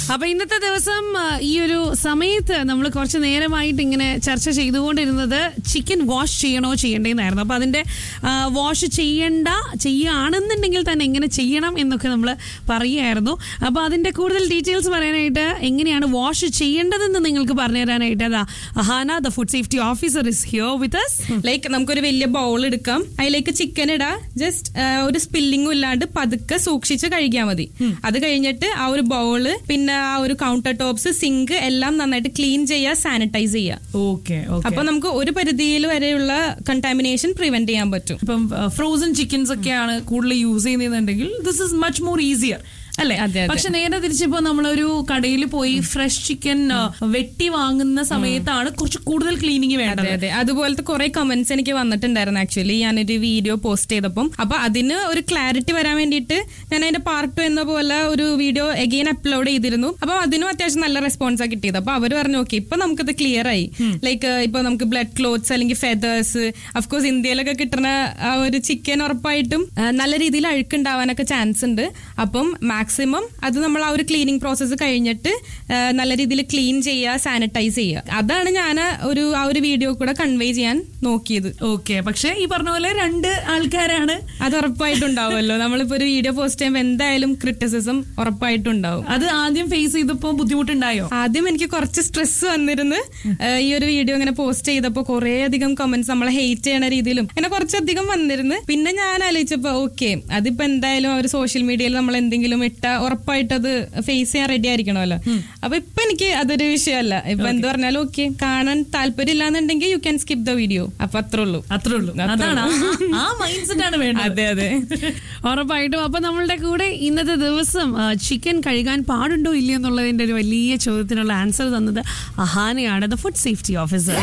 അപ്പൊ ഇന്നത്തെ ദിവസം ആ, ഈ ഒരു സമയത്ത് നമ്മൾ കുറച്ച് നേരമായിട്ട് ഇങ്ങനെ ചർച്ച ചെയ്തുകൊണ്ടിരുന്നത് ചിക്കൻ വാഷ് ചെയ്യണോ ചെയ്യണ്ടേന്നായിരുന്നു അപ്പൊ അതിന്റെ വാഷ് ചെയ്യണ്ട ചെയ്യുകയാണെന്നുണ്ടെങ്കിൽ തന്നെ എങ്ങനെ ചെയ്യണം എന്നൊക്കെ നമ്മൾ പറയുമായിരുന്നു അപ്പൊ അതിന്റെ കൂടുതൽ ഡീറ്റെയിൽസ് പറയാനായിട്ട് എങ്ങനെയാണ് വാഷ് ചെയ്യേണ്ടതെന്ന് നിങ്ങൾക്ക് പറഞ്ഞു തരാനായിട്ട് അതാ Ahana the food safety officer is here with us like നമുക്കൊരു വലിയ ബൗൾ എടുക്കാം അതിലേക്ക് ചിക്കൻ ഇടാ ജസ്റ്റ് ഒരു സ്പില്ലിങ്ങും ഇല്ലാണ്ട് പതുക്കെ സൂക്ഷിച്ച് കഴിക്കാൻ മതി അത് കഴിഞ്ഞിട്ട് ആ ഒരു ബൗള് പിന്നെ ആ ഒരു കൗണ്ടർ ടോപ്സ് സിങ്ക് എല്ലാം നന്നായിട്ട് ക്ലീൻ ചെയ്യുക സാനിറ്റൈസ് ചെയ്യുക ഓക്കെ അപ്പൊ നമുക്ക് ഒരു പരിധിയിൽ വരെയുള്ള കണ്ടാമിനേഷൻ പ്രിവെന്റ് ചെയ്യാൻ പറ്റും ഇപ്പം ഫ്രോസൺ ചിക്കൻസ് ഒക്കെയാണ് കൂടുതൽ യൂസ് ചെയ്യുന്നതെന്നുണ്ടെങ്കിൽ this is much more easier അല്ലെ അതെ, അതെ. പക്ഷെ നേരെ തിരിച്ചിപ്പോ നമ്മളൊരു കടയിൽ പോയി ഫ്രഷ് ചിക്കൻ വെട്ടി വാങ്ങുന്ന സമയത്താണ് കുറച്ച് കൂടുതൽ ക്ലീനിങ് വേണ്ടത് അതെ അതെ അതുപോലത്തെ കുറെ കമന്റ്സ് എനിക്ക് വന്നിട്ടുണ്ടായിരുന്നു ആക്ച്വലി ഞാനൊരു വീഡിയോ പോസ്റ്റ് ചെയ്തപ്പം അപ്പൊ അതിന് ഒരു ക്ലാരിറ്റി വരാൻ വേണ്ടിയിട്ട് ഞാൻ അതിന്റെ പാർട്ട് ടു എന്ന പോലെ ഒരു വീഡിയോ എഗെയിൻ അപ്ലോഡ് ചെയ്തിരുന്നു അപ്പൊ അതിനും അത്യാവശ്യം നല്ല റെസ്പോൺസ് ആ കിട്ടിയത് അപ്പൊ അവർ പറഞ്ഞു ഓക്കെ ഇപ്പൊ നമുക്കിത് ക്ലിയർ ആയി ലൈക്ക് ഇപ്പൊ നമുക്ക് ബ്ലഡ് ക്ലോത്ത്സ് അല്ലെങ്കിൽ ഫെദേഴ്സ് അഫ്കോഴ്സ് ഇന്ത്യയിലൊക്കെ കിട്ടുന്ന ആ ഒരു ചിക്കൻ ഉറപ്പായിട്ടും ആ, നല്ല രീതിയിൽ അഴുക്കുണ്ടാവാനൊക്കെ ചാൻസ് ഉണ്ട് അപ്പം മാക്സിമം അത് നമ്മൾ ആ ഒരു ക്ലീനിങ് പ്രോസസ്സ് കഴിഞ്ഞിട്ട് ആ, നല്ല രീതിയിൽ ക്ലീൻ ചെയ്യുക സാനിറ്റൈസ് ചെയ്യുക അതാണ് ഞാൻ ഒരു ആ ഒരു വീഡിയോ കൂടെ കൺവേ ചെയ്യാൻ നോക്കിയത് ഓക്കെ പക്ഷെ ഈ പറഞ്ഞ പോലെ രണ്ട് ആൾക്കാരാണ് അത് ഉറപ്പായിട്ടുണ്ടാവുമല്ലോ നമ്മളിപ്പോ ഒരു വീഡിയോ പോസ്റ്റ് ചെയ്യുമ്പോൾ എന്തായാലും ക്രിറ്റിസിസം ഉറപ്പായിട്ടുണ്ടാവും അത് ആദ്യം ഫേസ് ചെയ്തപ്പോ ബുദ്ധിമുട്ടുണ്ടായോ ആദ്യം എനിക്ക് കുറച്ച് സ്ട്രെസ് വന്നിരുന്ന് ഏഹ് ഈ ഒരു വീഡിയോ ഇങ്ങനെ പോസ്റ്റ് ചെയ്തപ്പോൾ കുറേ അധികം കമന്റ്സ് നമ്മളെ ഹെയ്റ്റ് ചെയ്യണ രീതിയിലും അങ്ങനെ കുറച്ചധികം വന്നിരുന്ന് പിന്നെ ഞാൻ ആലോചിച്ചപ്പോ ഓക്കെ അതിപ്പോ എന്തായാലും അവർ സോഷ്യൽ മീഡിയയിൽ നമ്മൾ എന്തെങ്കിലും ഇട്ട ഉറപ്പായിട്ട് അത് ഫേസ് ചെയ്യാൻ റെഡി ആയിരിക്കണമല്ലോ അപ്പൊ ഇപ്പൊ എനിക്ക് അതൊരു വിഷയമല്ല ഇപ്പൊ എന്ത് പറഞ്ഞാലും ഓക്കെ കാണാൻ താല്പര്യം ഇല്ലാന്നുണ്ടെങ്കിൽ you can skip the video അപ്പൊ അത്രേ ഉള്ളൂ അത്രേ ഉള്ളൂ അതാണ് ആ- ആ മൈൻഡ് സെറ്റ് ആണ് വേണ്ടത് അതെ അതെ ഉറപ്പായിട്ടും അപ്പൊ നമ്മളുടെ കൂടെ ഇന്നത്തെ ദിവസം ചിക്കൻ കഴുകാൻ പാടുണ്ടോ ഇല്ലയോ എന്നുള്ളതിന്റെ ഒരു വലിയ ചോദ്യത്തിനുള്ള ആൻസർ തന്നത് അഹാനയാണ് ദ ഫുഡ് സേഫ്റ്റി ഓഫീസർ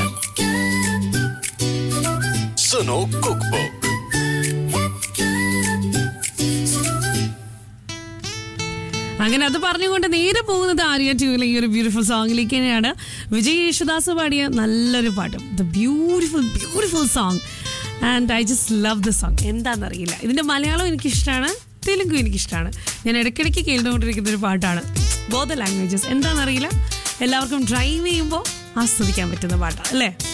സുനോ കുക്ക് ബുക്ക് അങ്ങനെ അത് പറഞ്ഞുകൊണ്ട് നേരെ പോകുന്നത് ആര്യ ട്യൂലെ ഈ ഒരു ബ്യൂട്ടിഫുൾ സോങ്ങിലേക്ക് തന്നെയാണ് വിജയ് യേശുദാസ് പാടിയ നല്ലൊരു പാട്ടും the beautiful beautiful song and I just love the song എന്താണെന്നറിയില്ല ഇതിന്റെ മലയാളം എനിക്കിഷ്ടമാണ് തെലുങ്കും എനിക്കിഷ്ടമാണ് ഞാൻ ഇടയ്ക്കിടയ്ക്ക് കേട്ടുകൊണ്ടിരിക്കുന്ന ഒരു പാട്ടാണ് ബോധ ലാംഗ്വേജസ് എന്താണെന്നറിയില്ല എല്ലാവർക്കും ഡ്രൈവ് ചെയ്യുമ്പോൾ ആസ്വദിക്കാൻ പറ്റുന്ന പാട്ടാണ് അല്ലേ